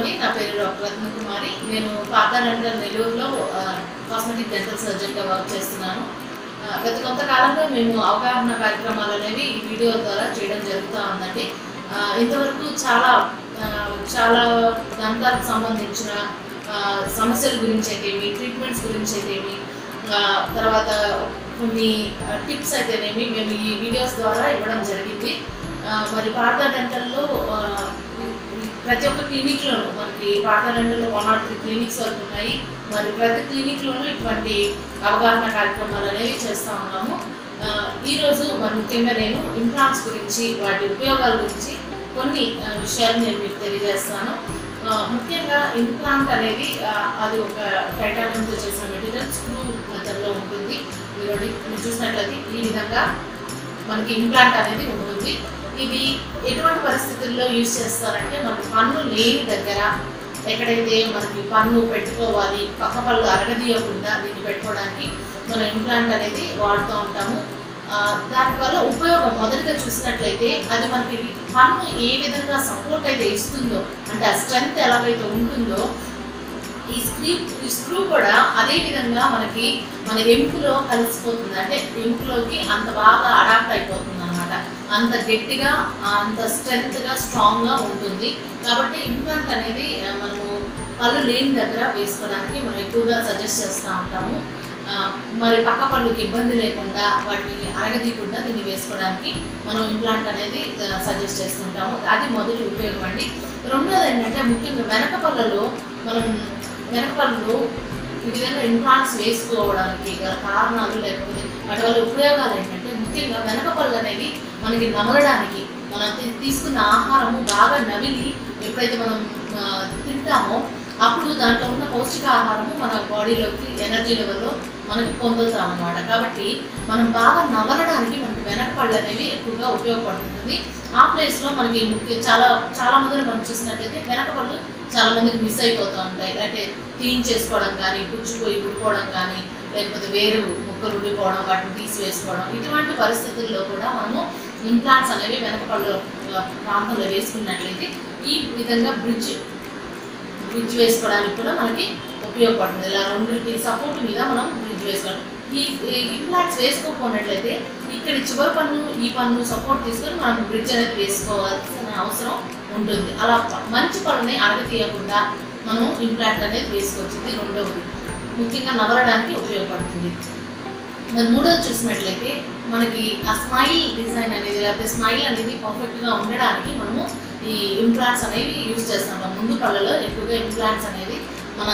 అండి నా పేరు డాక్టర్ రత్న కుమారి నేను పాతానందర్ నెల్లూరులో కాస్మెటిక్ డెంటల్ సర్జన్గా వర్క్ చేస్తున్నాను ఆ, గత కొంతకాలంగా మేము అవగాహన కార్యక్రమాలు అనేవి ఈ వీడియో ద్వారా చేయడం జరుగుతూ ఉందండి ఆ, ఇంతవరకు చాలా ఆ, చాలా దంతాలకు సంబంధించిన ఆ, సమస్యల గురించి అయితేమి ట్రీట్మెంట్స్ గురించి అయితేమి ఆ, తర్వాత కొన్ని టిప్స్ అయితేనేమి మేము ఈ వీడియోస్ ద్వారా ఇవ్వడం జరిగింది ఆ, మరి పార్థా డెంటల్లో ఆ, ప్రతి ఒక్క క్లినిక్లోనూ మనకి పార్థా డెంటల్లో వన్ ఆర్ త్రీ క్లినిక్స్ వరకు ఉన్నాయి మరి ప్రతి క్లినిక్లోనూ ఇటువంటి అవగాహన కార్యక్రమాలు అనేవి చేస్తూ ఉన్నాము ఆ, ఈరోజు మరి ముఖ్యంగా నేను ఇంప్లాంట్స్ గురించి వాటి ఉపయోగాల గురించి కొన్ని ఆ, విషయాలు నేను మీకు తెలియజేస్తాను ఆ, ముఖ్యంగా ఇంప్లాంట్ అనేది ఆ, అది ఒక టైటానియంతో చేసిన మెటీరియల్ స్క్రూ మెథడ్లో ఉంటుంది మీరు మీరు చూసినట్లయితే ఈ విధంగా మనకి ఇంప్లాంట్ అనేది ఉంటుంది ఇది ఎటువంటి పరిస్థితుల్లో యూజ్ చేస్తారంటే మనకి పన్ను లేని దగ్గర ఎక్కడైతే మనకి పన్ను పెట్టుకోవాలి పక్క పళ్ళు అరగదీయకుండా దీన్ని పెట్టుకోవడానికి మనం ఇంప్లాంట్ అనేది వాడుతూ ఉంటాము ఆ, దానివల్ల ఉపయోగం మొదటిగా చూసినట్లయితే అది మనకి పన్ను ఏ విధంగా సపోర్ట్ అయితే ఇస్తుందో అంటే ఆ స్ట్రెంగ్త్ ఎలాగైతే ఉంటుందో ఈ స్క్రూ ఈ స్క్రూ కూడా అదే విధంగా మనకి మన ఎముకలో కలిసిపోతుంది అంటే ఎముకలోకి అంత బాగా అడాప్ట్ అయిపోతుంది అనమాట అంత గట్టిగా అంత స్ట్రెంగ్త్గా స్ట్రాంగ్గా ఉంటుంది కాబట్టి ఇంప్లాంట్ అనేది ఆ, మనము పళ్ళు లేని దగ్గర వేసుకోవడానికి మనం ఎక్కువగా సజెస్ట్ చేస్తూ ఉంటాము ఆ, మరి పక్క పళ్ళుకి ఇబ్బంది లేకుండా వాటిని అరగదీయకుండా దీన్ని వేసుకోవడానికి మనం ఇంప్లాంట్ అనేది సజెస్ట్ చేస్తుంటాము అది మొదటి ఉపయోగం అండి రెండోది ఏంటంటే ముఖ్యంగా వెనక పళ్ళలో మనం వెనక పళ్ళు ఈ విధంగా ఇంప్లాంట్స్ వేసుకోవడానికి గల కారణాలు లేకపోతే వాటి వల్ల ఉపయోగాలు ఏంటంటే ముఖ్యంగా వెనక పళ్ళు అనేవి మనకి నమలడానికి మనం తీ- తీసుకున్న ఆహారము బాగా నమిలి ఎప్పుడైతే మనం ఆ, తింటామో అప్పుడు దాంట్లో ఉన్న పౌష్టికాహారము మన బాడీలోకి ఎనర్జీ లెవెల్లో మనకి పొందుతాం అన్నమాట కాబట్టి మనం బాగా నమలడానికి మనకి వెనక పళ్ళు అనేవి ఎక్కువగా ఉపయోగపడుతుంది ఆ ప్లేస్లో మనకి ముఖ్య చాలా చాలా మందిని మనం చూసినట్లయితే వెనక పళ్ళు చాలా మందికి మిస్ అయిపోతూ ఉంటాయి అంటే క్లీన్ చేసుకోవడం కానీ పుచ్చిపోయి ఉడిపోవడం కానీ లేకపోతే వేరు ముక్కలు ఉడిపోవడం వాటిని తీసివేసుకోవడం ఇటువంటి పరిస్థితుల్లో కూడా మనము ఇంప్లాంట్స్ అనేవి వెనక పళ్ళు ఆ, ప్రాంతంలో వేసుకున్నట్లయితే ఈ విధంగా బ్రిడ్జ్ బ్రిడ్జ్ వేసుకోవడానికి కూడా మనకి ఉపయోగపడుతుంది ఇలా రెండింటి సపోర్ట్ మీద మనం బ్రిడ్జ్ వేసుకోవాలి ఈ ఇంప్లాంట్స్ వేసుకోకపోయినట్లయితే ఇక్కడ చివరి పన్ను ఈ పన్ను సపోర్ట్ తీసుకొని మనం బ్రిడ్జ్ అనేది వేసుకోవాల్సిన అవసరం ఉంటుంది అలా ప- మంచి పళ్ళని అడగతీయకుండా మనం ఇంప్లాంట్ అనేది వేసుకోవచ్చు ఇది రెండవది ముఖ్యంగా నవలడానికి ఉపయోగపడుతుంది మరి మూడోది చూసినట్లయితే మనకి ఆ స్మైల్ డిజైన్ అనేది లేకపోతే స్మైల్ అనేది పర్ఫెక్ట్గా ఉండడానికి మనము ఈ ఇంప్లాంట్స్ అనేవి యూజ్ చేస్తాం ముందు పళ్ళలో ఎక్కువగా ఇంప్లాంట్స్ అనేది మన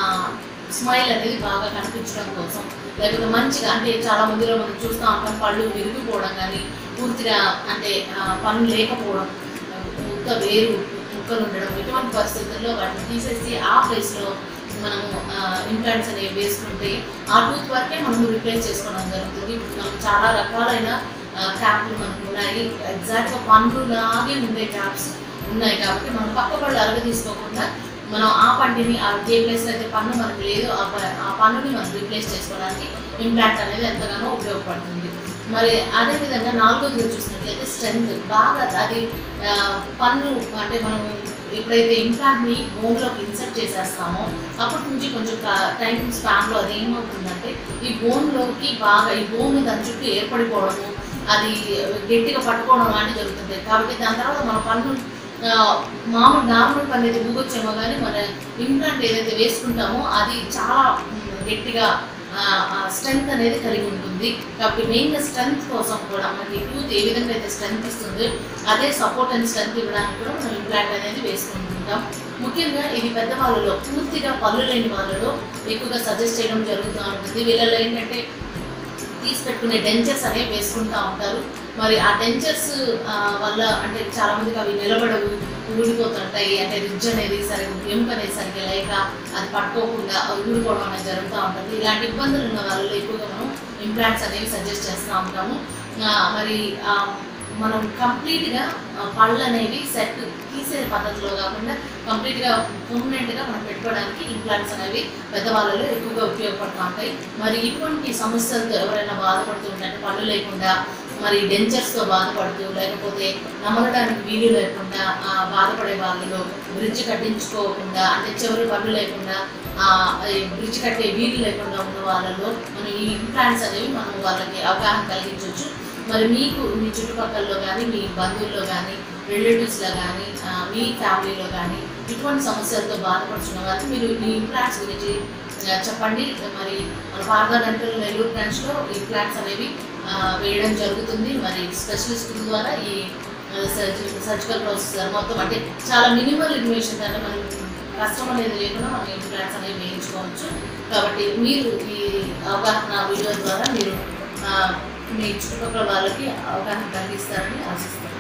స్మైల్ అనేది బాగా కనిపించడం కోసం లేకపోతే మంచిగా అంటే చాలా మందిలో మనం చూస్తూ ఉంటాం పళ్ళు విరిగిపోవడం కానీ పూర్తిగా అంటే ఆ, పన్ను లేకపోవడం ముక్క వేరు ముక్కలు ఉండడం ఇటువంటి పరిస్థితుల్లో వాటిని తీసేసి ఆ ప్లేస్లో మనము ఇంప్లాంట్స్ అనేవి వేసుకుంటే ఆ టూత్ వరకే మనము రిప్లేస్ చేసుకోవడం జరుగుతుంది ఇప్పుడు మనకు చాలా రకాలైన క్యాప్లు మనకు ఉన్నాయి ఎగ్జాక్ట్గా పండ్లు లాగే ఉండే క్యాప్స్ ఉన్నాయి కాబట్టి మనం పక్క పళ్ళు అరగ తీసుకోకుండా మనం ఆ పంటిని ఆ ఏ ప్లేస్లో అయితే పన్ను మనకు లేదు ఆ ప- ఆ పన్నుని మనం రీప్లేస్ చేసుకోవడానికి ఇంప్లాంట్ అనేది ఎంతగానో ఉపయోగపడుతుంది మరి అదేవిధంగా నాలుగోది చూసినట్లయితే స్ట్రెంత్ బాగా అది ఆ, పన్ను అంటే మనం ఎప్పుడైతే ఇంప్లాంట్ని బోన్లోకి ఇన్సర్ట్ చేసేస్తామో అప్పటి నుంచి కొంచెం టైం స్పాన్లో అది ఏమవుతుందంటే ఈ బోన్లోకి బాగా ఈ బోన్ దాని చుట్టూ ఏర్పడిపోవడము అది గట్టిగా పట్టుకోవడం లాంటివి జరుగుతుంది కాబట్టి దాని తర్వాత మన పన్ను ఆ, మామూలు నార్మల్ పన్ను అయితే ఊగొచ్చేమో కానీ మన ఇంప్లాంట్ ఏదైతే వేసుకుంటామో అది చాలా మ్, గట్టిగా స్ట్రెంగ్త్ అనేది కలిగి ఉంటుంది కాబట్టి మెయిన్గా స్ట్రెంగ్త్ కోసం కూడా మనకి టూత్ ఏ విధంగా అయితే స్ట్రెంగ్త్ ఇస్తుందో అదే సపోర్ట్ అండ్ స్ట్రెంగ్త్ ఇవ్వడానికి కూడా మనం ఇంప్లాంట్ అనేది వేసుకుంటుంటాం ముఖ్యంగా ఇది పెద్దవాళ్ళలో పూర్తిగా పళ్ళు లేని వాళ్ళలో ఎక్కువగా సజెస్ట్ చేయడం జరుగుతూ ఉంటుంది వీళ్ళలో ఏంటంటే తీసి పెట్టుకునే డెంచర్స్ అనేవి వేసుకుంటూ ఉంటారు మరి ఆ డెంచర్స్ వల్ల అంటే చాలా మందికి అవి నిలబడవు ఊడిపోతుంటాయి అంటే రిడ్జ్ అనేది సరిగ్గా ఎముక అనేది సరిగ్గా లేక అది పట్టుకోకుండా అవి ఊడిపోవడం అనేది జరుగుతూ ఉంటుంది ఇలాంటి ఇబ్బందులు ఉన్న వాళ్ళలో ఎక్కువగా మనం ఇంప్లాంట్స్ అనేవి సజెస్ట్ చేస్తూ ఉంటాము ఆ, మరి ఆ, మనం కంప్లీట్గా పళ్ళు అనేవి సెట్ తీసే పద్ధతిలో కాకుండా కంప్లీట్గా పర్మనెంట్గా మనం పెట్టుకోవడానికి ఇంప్లాంట్స్ అనేవి పెద్దవాళ్ళలో ఎక్కువగా ఉపయోగపడుతూ ఉంటాయి మరి ఇటువంటి సమస్యలతో ఎవరైనా బాధపడుతూ ఉంటే పళ్ళు లేకుండా మరి డెంచర్స్తో బాధపడుతూ లేకపోతే నమలడానికి వీలు లేకుండా ఆ, బాధపడే వాళ్ళలో బ్రిడ్జ్ కట్టించుకోకుండా అంటే చివరి పనులు లేకుండా ఆ, ఈ బ్రిడ్జ్ కట్టే వీలు లేకుండా ఉన్న వాళ్ళలో మనం ఈ ఇంప్లాంట్స్ అనేవి మనం వాళ్ళకి అవగాహన కలిగించవచ్చు మరి మీకు మీ చుట్టుపక్కలలో కానీ మీ బంధువుల్లో కానీ రిలేటివ్స్లో కానీ మీ ఫ్యామిలీలో కానీ ఇటువంటి సమస్యలతో బాధపడుతున్న వారికి మీరు ఈ ఇంప్లాంట్స్ గురించి ఆ, చెప్పండి మరి మన పార్గా డెంటల్ నెల్లూరు బ్రాంచ్లో ఈ ఇంప్లాంట్స్ అనేవి ఆ, వేయడం జరుగుతుంది మరి స్పెషలిస్టుల ద్వారా ఈ సర్జికల్ ప్రాసెస్ మొత్తం అంటే చాలా మినిమల్ ఇన్ఫర్మేషన్ అంటే మనం కష్టం అనేది లేకుండా మనం ఇంప్లాంట్స్ అనేవి వేయించుకోవచ్చు కాబట్టి మీరు ఈ అవగాహన వీడియో ద్వారా మీరు ఆ, మీ చుట్టుపక్కల వాళ్ళకి అవగాహన కలిగిస్తారని ఆశిస్తున్నాను